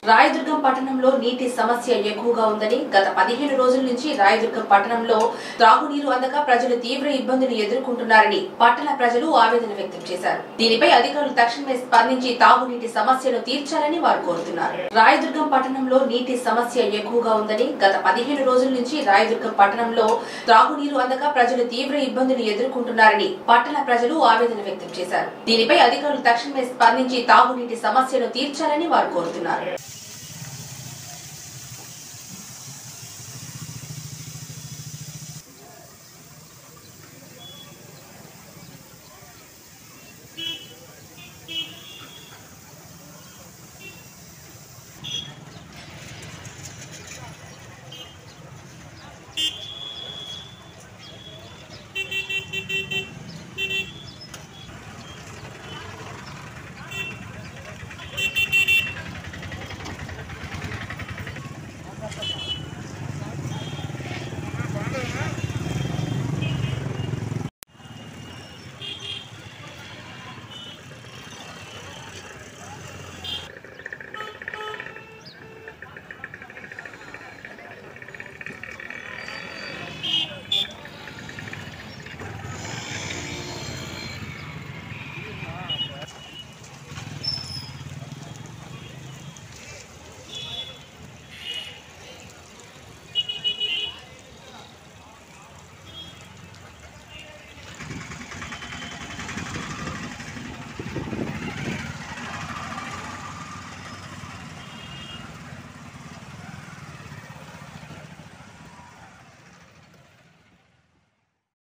రాయదుర్గం పట్టణంలో నీటి సమస్య ఎక్కువగా ఉందని గత పదిహేను రోజుల నుంచి రాయదుర్గం పట్టణంలో త్రాగునీరు అందక ప్రజలు తీవ్ర ఇబ్బందులు ఎదుర్కొంటున్నారని పట్టణ ప్రజలు ఆవేదన వ్యక్తం చేశారు దీనిపై అధికారులు తక్షణమే స్పందించి తాగునీటి సమస్యను తీర్చాలని వారు కోరుతున్నారు రాయదుర్గం పట్టణంలో నీటి సమస్య ఎక్కువగా ఉందని గత పదిహేను రోజుల నుంచి రాయదుర్గం పట్టణంలో త్రాగునీరు అందక ప్రజలు తీవ్ర ఇబ్బందులు ఎదుర్కొంటున్నారని పట్టణ ప్రజలు ఆవేదన వ్యక్తం చేశారు దీనిపై అధికారులు తక్షణమే స్పందించి తాగునీటి సమస్యను తీర్చాలని వారు కోరుతున్నారు